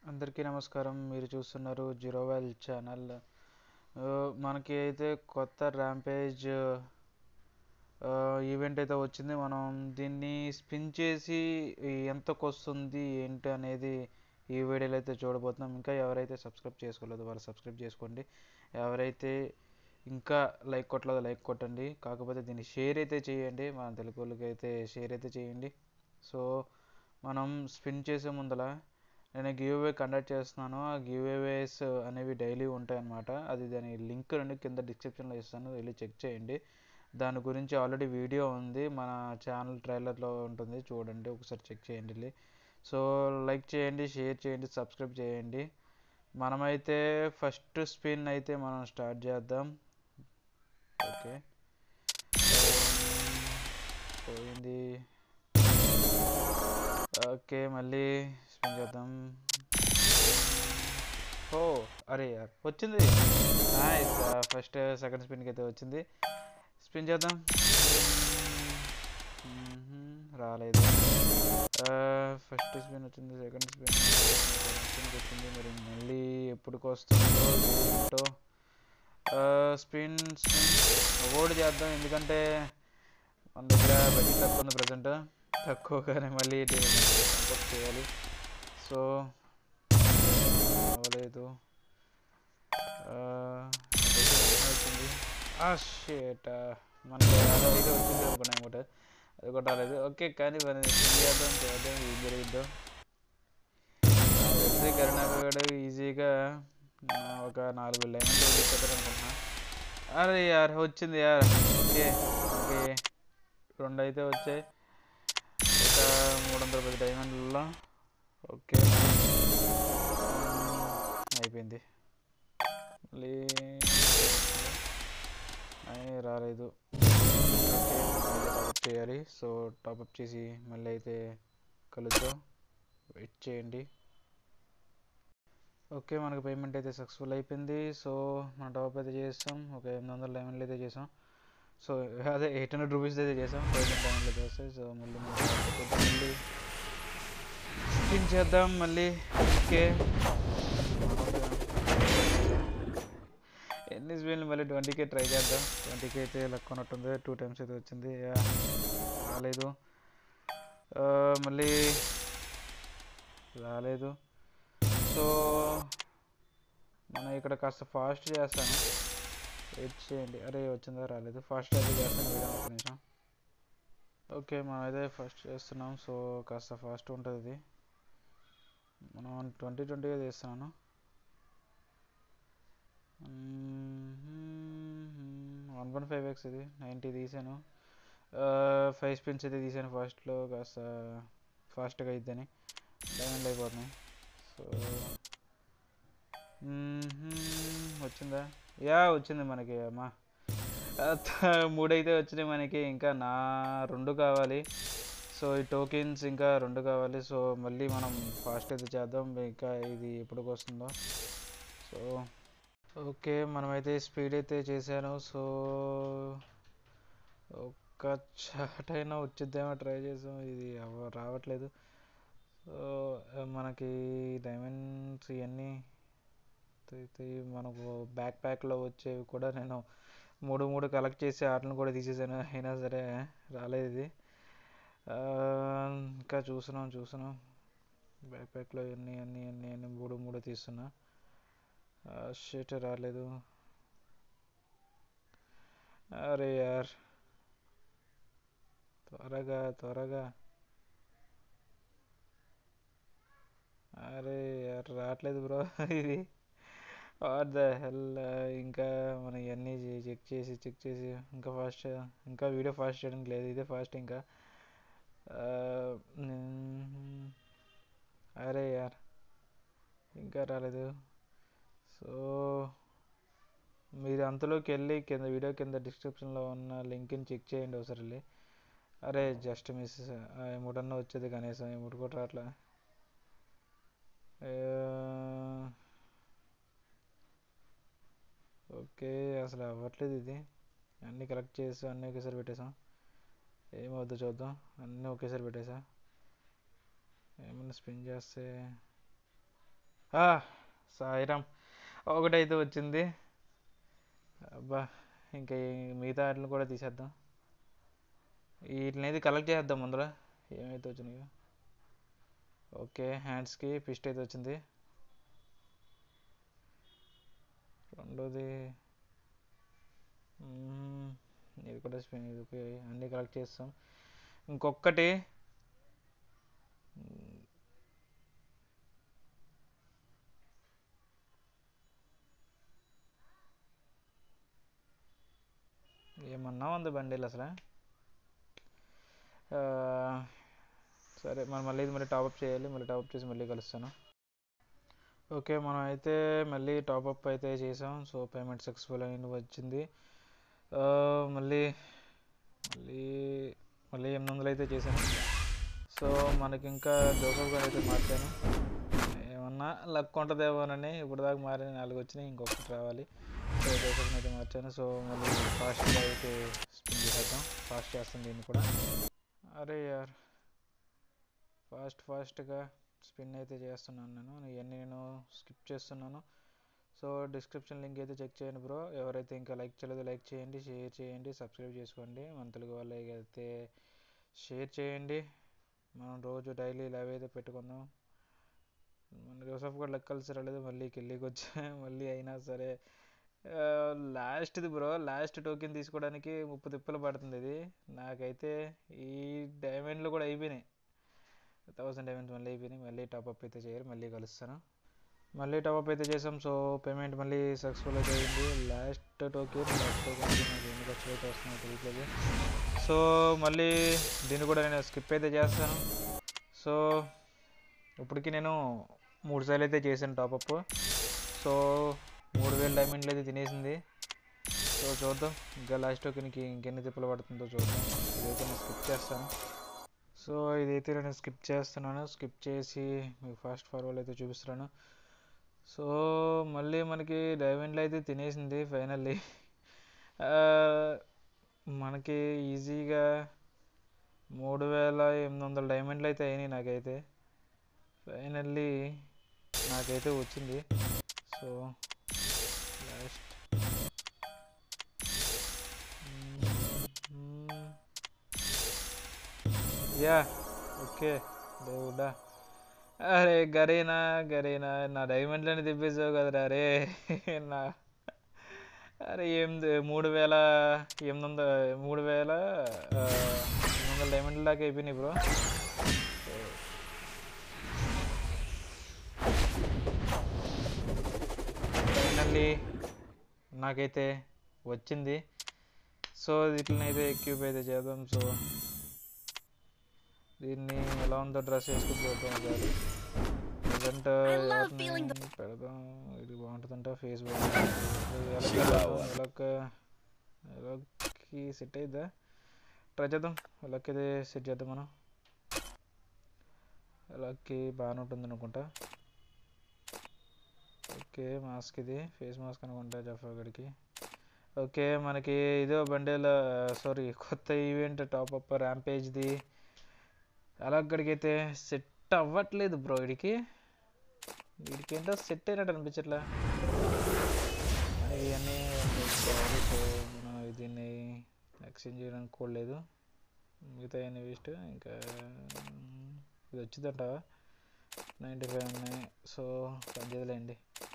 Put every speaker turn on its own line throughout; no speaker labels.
అందరికీ నమస్కారం మీరు చూస్తున్నారు జీరోవెల్ ఛానల్ ఆ, మనకి అయితే కొత్త ర్యాంపేజ్ ఈవెంట్ అయితే వచ్చింది మనం దీన్ని స్పిన్ చేసి ఎంతకు వస్తుంది ఏంటి అనేది ఈ వీడియోలో అయితే చూడబోతున్నాం ఇంకా ఎవరైతే సబ్స్క్రైబ్ చేసుకోలేదో వాళ్ళు సబ్స్క్రైబ్ చేసుకోండి ఎవరైతే ఇంకా లైక్ కొట్టలేదో లైక్ కొట్టండి కాకపోతే దీన్ని షేర్ అయితే చేయండి మన తెలుగు వాళ్ళకి అయితే షేర్ అయితే చేయండి సో మనం స్పిన్ చేసే ముందల నేను గివ్ అవే కండక్ట్ చేస్తున్నాను ఆ గివ్ అవేస్ అనేవి డైలీ ఉంటాయి అన్నమాట అది దాని లింక్ నుండి కింద డిస్క్రిప్షన్లో ఇస్తాను వెళ్ళి చెక్ చేయండి దాని గురించి ఆల్రెడీ వీడియో ఉంది మన ఛానల్ ట్రైలర్లో ఉంటుంది చూడండి ఒకసారి చెక్ చేయండి వెళ్ళి సో లైక్ చేయండి షేర్ చేయండి సబ్స్క్రైబ్ చేయండి మనమైతే ఫస్ట్ స్పిన్ అయితే మనం స్టార్ట్ చేద్దాం ఓకే పోయింది ఓకే మళ్ళీ స్పిన్ చేద్దాం ఓ అరే యార్ వచ్చింది నైస్ ఫస్ట్ సెకండ్ స్పిన్కి అయితే వచ్చింది స్పిన్ చేద్దాం మ్మ్, రాలేదు ఫస్ట్ స్పిన్ వచ్చింది సెకండ్ స్పిన్ స్పిన్కి వచ్చింది మరి మళ్ళీ ఎప్పటికి వస్తుందో ఏంటో స్పిన్ స్పిన్ అవార్డ్ చేద్దాం ఎందుకంటే మన దగ్గర బడ్జెట్ తక్కువ ఉంది ప్రజెంట్ తక్కువగానే మళ్ళీ సపోర్ట్ చేయాలి సో అవ్వలేదు ఆ, అదైతే వెంటనే వచ్చింది ఆ షేట్ మనకి అదే అయితే వచ్చింది అనుకున్నా అనమాట అది కూడా రాలేదు ఓకే కానీ మరి ఏం చేద్దాం చేద్దాం ఏం జరుగుద్దాం నాకు తెలిసి కరుణాకర్ గారు ఈజీగా ఆ, ఒక నాలుగు లైన్లు వదిలిపెట్టారు అనుకుంటున్నా అరే యార్ వచ్చింది యార్ ఓకే ఓకే రెండు అయితే వచ్చాయి ఒక మూడు వందల పది డైమండ్లలో ఓకే అయిపోయింది మళ్ళీ అయ్యి రాలేదు ఓకే టాప్అప్ చేయాలి సో టాప్అప్ చేసి మళ్ళీ అయితే కలుద్దాం వెయిట్ చేయండి ఓకే మనకు పేమెంట్ అయితే సక్సెస్ఫుల్ అయిపోయింది సో మనం టాప్ అయితే చేస్తాం ఒక ఎనిమిది వందల డైమండ్లు అయితే చేసాం సో అదే ఎయిట్ హండ్రెడ్ రూపీస్ అయితే చేసాం థౌసండ్ డైమండ్లు అయితే వస్తాయి సో మళ్ళీ మనం top up మళ్ళీ స్పిన్ చేద్దాం మళ్ళీ ఓకే ఎన్ని స్పిన్లు మళ్ళీ ట్వంటీకే ట్రై చేద్దాం ట్వంటీకే అయితే లక్ ఉన్నట్టుంది టూ టైమ్స్ అయితే వచ్చింది యా, రాలేదు ఆ, మళ్ళీ రాలేదు సో మనం ఇక్కడ కాస్త ఫాస్ట్ చేస్తాను వెయిట్ చేయండి అరే వచ్చిందా రాలేదు ఫాస్ట్ అయితే చేస్తాను వీడియో ఒక నిమిషం ఓకే మనం అయితే ఫస్ట్ చేస్తున్నాం సో కాస్త ఫాస్ట్ ఉంటుంది ఇది మనం ట్వంటీ ట్వంటీగా చేస్తున్నాను వన్ పాయింట్ ఫైవ్ ఎక్స్ ఇది నైంటీ తీసాను ఫైవ్ స్పిన్స్ అయితే తీసాను ఫస్ట్లో కాస్త ఫాస్ట్గా అయిద్దని డైమండ్ అయిపోతున్నాయి సో వచ్చిందా యా వచ్చింది మనకి అమ్మా మూడైతే వచ్చినాయి మనకి ఇంకా నా రెండు కావాలి సో ఈ టోకెన్స్ ఇంకా రెండు కావాలి సో మళ్ళీ మనం ఫాస్ట్ అయితే చేద్దాం ఇంకా ఇది ఎప్పటికి వస్తుందో సో ఓకే మనమైతే స్పీడ్ అయితే చేశాను సో ఒక్క చాట్ అయినా వచ్చిద్దేమో ట్రై చేసాం ఇది అవ్వ రావట్లేదు సో మనకి డైమండ్స్ ఇవన్నీ అయితే మనకు బ్యాక్ ప్యాక్లో వచ్చేవి కూడా నేను మూడు మూడు కలెక్ట్ చేసి వాటిని కూడా తీసేసాను అయినా సరే రాలేదు ఇది ఆ, ఇంకా చూస్తున్నాం చూస్తున్నాం బ్యాక్ ప్యాక్లో ఎన్ని అన్ని అన్ని అన్ని మూడు మూడు తీస్తున్నా షీట్ రాలేదు అరే యార్ త్వరగా త్వరగా అరే యార్ రావట్లేదు బ్రో ఇది వాట్ ద హెల్ ఇంకా మనం ఇవన్నీ చెక్ చేసి చెక్ చేసి ఇంకా ఫాస్ట్ ఇంకా వీడియో ఫాస్ట్ చేయడానికి లేదు ఇదే ఫాస్ట్ ఇంకా ఆ, మ్మ్. అరే యార్ ఇంకా రాలేదు సో మీరు అంతలోకి వెళ్ళి కింద వీడియో కింద డిస్క్రిప్షన్లో ఉన్న లింక్ని చెక్ చేయండి ఒకసారి వెళ్ళి అరే జస్ట్ మిస్ ఎముడన్నా వచ్చేది కనీసం ఎముడు కూడా రావట్లే ఆ, ఓకే అసలు అవ్వట్లేదు ఇది అన్నీ కలెక్ట్ చేసి అన్నీ ఒకేసారి పెట్టేసాం ఏమవుద్దో చూద్దాం అన్నీ ఒకేసారి పెట్టేసా ఏమన్నా స్పిన్ చేస్తే ఆ, సాయిరామ్ ఒకటైతే వచ్చింది అబ్బా ఇంకా ఈ మిగతా వాటిని కూడా తీసేద్దాం వీటిని అయితే కలెక్ట్ చేద్దాం ముందర ఏమైతే వచ్చినాయో ఓకే హ్యాండ్స్కి ఫిస్ట్ అయితే వచ్చింది రెండోది మ్మ్, ఇది కూడా స్పిన్ ఇది ఓకే అన్నీ కలెక్ట్ చేస్తాం ఇంకొకటి మ్మ్, ఏమన్నా ఉంది బండిలు అసలు ఆ, సరే మనం మళ్ళీ ఇది మళ్ళీ టాప్అప్ చేయాలి మళ్ళీ టాప్అప్ చేసి మళ్ళీ కలుస్తాను ఓకే మనం అయితే మళ్ళీ టాప్అప్ అయితే చేసాం సో పేమెంట్ సక్సెస్ఫుల్ అని వచ్చింది ఆ, మళ్ళీ మళ్ళీ మళ్ళీ ఎనిమిది వందలు అయితే చేశాను సో మనకి ఇంకా జోసఫ్ గారు అయితే మార్చాను ఏమన్నా లక్ ఉంటుందేమోనని ఇప్పుడు దాకా మారిన నాలుగు వచ్చినాయి ఇంకొకటి రావాలి సో జోసఫ్ని అయితే మార్చాను సో మళ్ళీ ఫాస్ట్గా అయితే స్పిన్ చేసేద్దాం ఫాస్ట్ చేస్తాను దీన్ని కూడా అరే యార్ ఫాస్ట్ ఫాస్ట్గా స్పిన్ అయితే చేస్తున్నాను నేను ఇవన్నీ నేను స్కిప్ చేస్తున్నాను సో డిస్క్రిప్షన్ లింక్ అయితే చెక్ చేయండి బ్రో ఎవరైతే ఇంకా లైక్ చేయలేదో లైక్ చేయండి షేర్ చేయండి సబ్స్క్రైబ్ చేసుకోండి మన తెలుగు వాళ్ళకి అయితే షేర్ చేయండి మనం రోజు డైలీ లైవ్ అయితే పెట్టుకుందాం మన జోసఫ్ కూడా లెక్క కలిసి రాలేదు మళ్ళీ కిల్లీకి వచ్చా మళ్ళీ అయినా సరే లాస్ట్ది బ్రో లాస్ట్ టోకెన్ తీసుకోవడానికి ముప్పు తిప్పలు పడుతుంది ఇది నాకైతే ఈ డైమండ్లు కూడా అయిపోయినాయి థౌసండ్ డైమండ్స్ మళ్ళీ అయిపోయినాయి మళ్ళీ టాప్అప్ అయితే చేయరు మళ్ళీ కలుస్తాను మళ్ళీ టాప్అప్ అయితే చేసాం సో పేమెంట్ మళ్ళీ సక్సెస్ఫుల్ అయితే అయింది లాస్ట్ టోకెన్ లాస్ట్ టోకెన్ నాకు ఎన్ని ఖర్చులు అయితే వస్తున్నాయి తెలియట్లేదు సో మళ్ళీ దీన్ని కూడా నేను స్కిప్ అయితే చేస్తాను సో ఇప్పటికి నేను మూడు సార్లు అయితే చేశాను టాపప్ సో మూడు వేల డైమండ్లు అయితే తినేసింది సో చూద్దాం ఇంకా లాస్ట్ టోకెన్కి ఇంకెన్ని తిప్పలు పడుతుందో చూద్దాం ఇదైతే నేను స్కిప్ చేస్తాను సో ఇదైతే నేను స్కిప్ చేస్తున్నాను స్కిప్ చేసి మీకు ఫాస్ట్ ఫార్వర్డ్ అయితే చూపిస్తున్నాను సో మళ్ళీ మనకి డైమండ్లు అయితే తినేసింది ఫైనల్లీ మనకి ఈజీగా మూడు వేల ఎనిమిది వందల డైమండ్లు అయితే అయినాయి నాకైతే ఫైనల్లీ నాకైతే వచ్చింది సో లాస్ట్ యా ఓకే దేవుడా అరే గరేనా గరేనా నా డైమండ్లని తెప్పేసావు కదరా అరే నా అరే ఏం మూడు వేల ఎనిమిది వందల మూడు వేల ఆ, ఎనిమిది వందల డైమండ్ల దాకా అయిపోయినాయి బ్రో ఫైనల్లీ నాకైతే వచ్చింది సో వీటిని ఎక్యూప్ అయితే చేద్దాం సో దీన్ని ఎలా ఉందో డ్రెస్ వేసుకుని చూద్దాం ఒకసారి ప్రజెంట్
love feeling
పెడదాం ఇది బాగుంటుందంట ఫేస్ ఎలా ఎలాకి సెట్ అయిద్దా ట్రై చేద్దాం ఎలాకి అయితే సెట్ చేద్దాం మనం ఎలాకి బాగానే ఉంటుంది అనుకుంటా ఓకే మాస్క్ ఇది ఫేస్ మాస్క్ అనుకుంటా జఫా గడికి ఓకే మనకి ఇదో బండేల సారీ కొత్త ఈవెంట్ టాప్అప్ ర్యాంపేజ్ది అలాగడికి అయితే సెట్ అవ్వట్లేదు బ్రో వీడికి వీడికి ఏంటో సెట్ అయినట్టు అనిపించట్లా మరి ఇవన్నీ ఉంటాయి. సో మనం దీన్ని ఎక్స్చేంజ్ చేయడానికి కూడా లేదు మిగతా అన్ని వేస్ట్ ఇంకా ఇది వచ్చిందంటావా నైంటీ ఫైవ్ ఉన్నాయి సో పనిచేయలేండి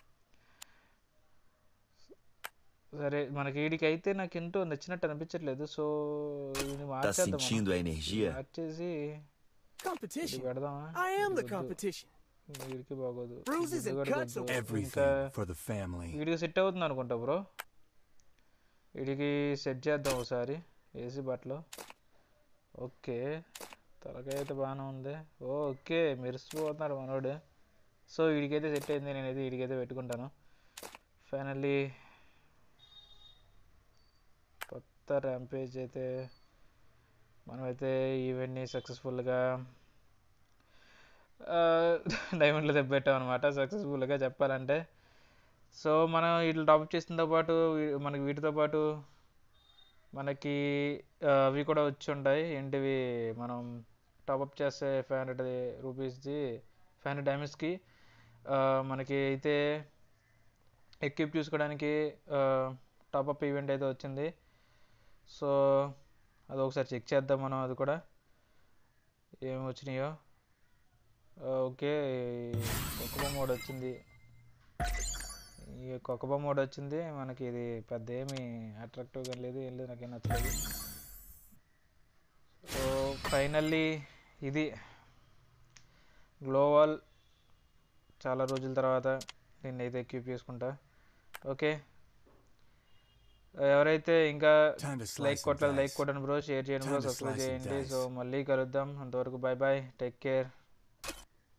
సరే మనకి వీడికి అయితే నాకు ఎంతో నచ్చినట్టు అనిపించట్లేదు సో ఇది
Tá
మార్చేద్దాం మనం.
sentindo a energia?
మార్చేసి ఇది
Competition.
పెడదామా
I am the
వద్దు.
competition.
వీడికి బాగోదు
Bruises and
బుద్ధుగాడికి
cuts
వద్దు. ఇంకా
Everything for the family.
వీడికి సెట్ అవుతుంది అనుకుంటా బ్రో వీడికి సెట్ చేద్దాం ఒకసారి ఏసీ బట్టలు ఓకే తలకాయ అయితే బాగానే ఉంది ఓ ఓకే మెరిసిపోతున్నాడు మనోడు సో వీడికైతే సెట్ అయింది నేనైతే వీడికైతే పెట్టుకుంటాను ఫైనల్లీ కొత్త ర్యాంపేజ్ అయితే మనమైతే ఈవెంట్ని సక్సెస్ఫుల్గా డైమండ్లో దెబ్బెట్టాం అనమాట సక్సెస్ఫుల్గా చెప్పాలంటే సో మనం వీటిని టాప్ చేసిన పాటు వీ- మనకి వీటితో పాటు మనకి ఆ, అవి కూడా వచ్చి ఉంటాయి ఏంటివి మనం టాప్అప్ చేస్తే ఫైవ్ హండ్రెడ్ రూపీస్ది ఫైవ్ హండ్రెడ్ డైమండ్స్కి ఆ, మనకి అయితే ఎక్విప్ చూసుకోవడానికి టాప్అప్ ఈవెంట్ అయితే వచ్చింది సో అది ఒకసారి చెక్ చేద్దాం మనం అది కూడా ఏమి వచ్చినాయో ఓకే కొక్కబొమ్మ మోడ్ వచ్చింది ఈ కొక్కబొమ్మ మోడ్ వచ్చింది మనకి ఇది పెద్ద ఏమి అట్రాక్టివ్గా లేదు ఏం లేదు నాకేం నచ్చలేదు సో ఫైనల్లీ ఇది గ్లోవల్ చాలా రోజుల తర్వాత దీన్ని అయితే ఎక్విప్ చేసుకుంటా ఓకే ఎవరైతే ఇంకా
Time to slice
like
and
కొట్టలేదు లైక్
dice.
కొట్టండి బ్రో షేర్ చేయండి bro
Time to
subscribe
slice and
చేయండి సో
dice.
మళ్ళీ కలుద్దాం అంతవరకు బాయ్ బాయ్ టేక్ కేర్